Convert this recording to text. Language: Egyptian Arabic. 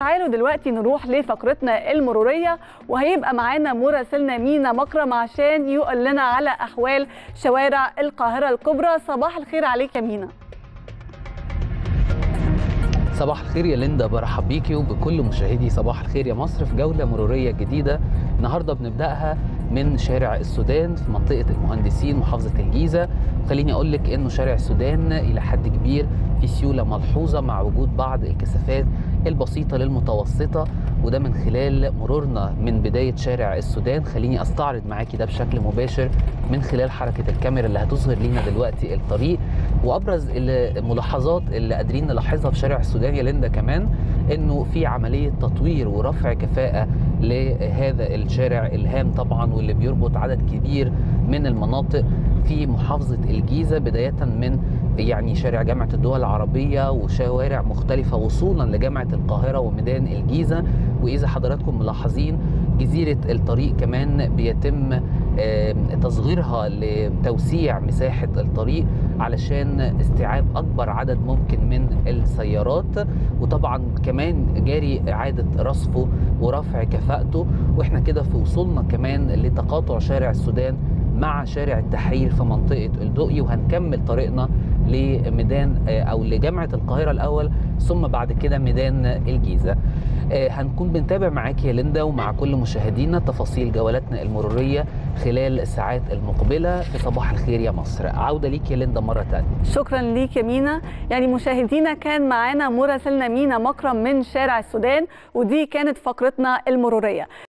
تعالوا دلوقتي نروح لفقرتنا المروريه وهيبقى معانا مراسلنا مينا مكرم عشان يقول لنا على احوال شوارع القاهره الكبرى صباح الخير عليك يا مينا صباح الخير يا ليندا برحب بيكي وبكل مشاهدي صباح الخير يا مصر في جولة مرورية جديدة النهاردة بنبدأها من شارع السودان في منطقة المهندسين محافظة الجيزة خليني أقول لك إنه شارع السودان إلى حد كبير في سيولة ملحوظة مع وجود بعض الكثافات البسيطة للمتوسطة وده من خلال مرورنا من بداية شارع السودان خليني أستعرض معاكي ده بشكل مباشر من خلال حركة الكاميرا اللي هتظهر لينا دلوقتي الطريق وأبرز الملاحظات اللي قادرين نلاحظها في شارع السودان يا ليندا كمان إنه في عملية تطوير ورفع كفاءة لهذا الشارع الهام طبعا واللي بيربط عدد كبير من المناطق في محافظة الجيزة بداية من يعني شارع جامعة الدول العربية وشوارع مختلفة وصولا لجامعة القاهرة وميدان الجيزة وإذا حضراتكم ملاحظين جزيرة الطريق كمان بيتم تصغيرها لتوسيع مساحة الطريق علشان استيعاب أكبر عدد ممكن من السيارات وطبعا كمان جاري إعادة رصفه ورفع كفاءته وإحنا كده في وصولنا كمان لتقاطع شارع السودان مع شارع التحرير في منطقة الدقي وهنكمل طريقنا لميدان أو لجامعة القاهرة الأول ثم بعد كده ميدان الجيزة هنكون بنتابع معاك يا ليندا ومع كل مشاهدينا تفاصيل جولاتنا المرورية خلال الساعات المقبلة في صباح الخير يا مصر عودة ليك يا ليندا مرة تانية شكرا ليك يا مينا يعني مشاهدينا كان معانا مراسلنا مينا مكرم من شارع السودان ودي كانت فقرتنا المرورية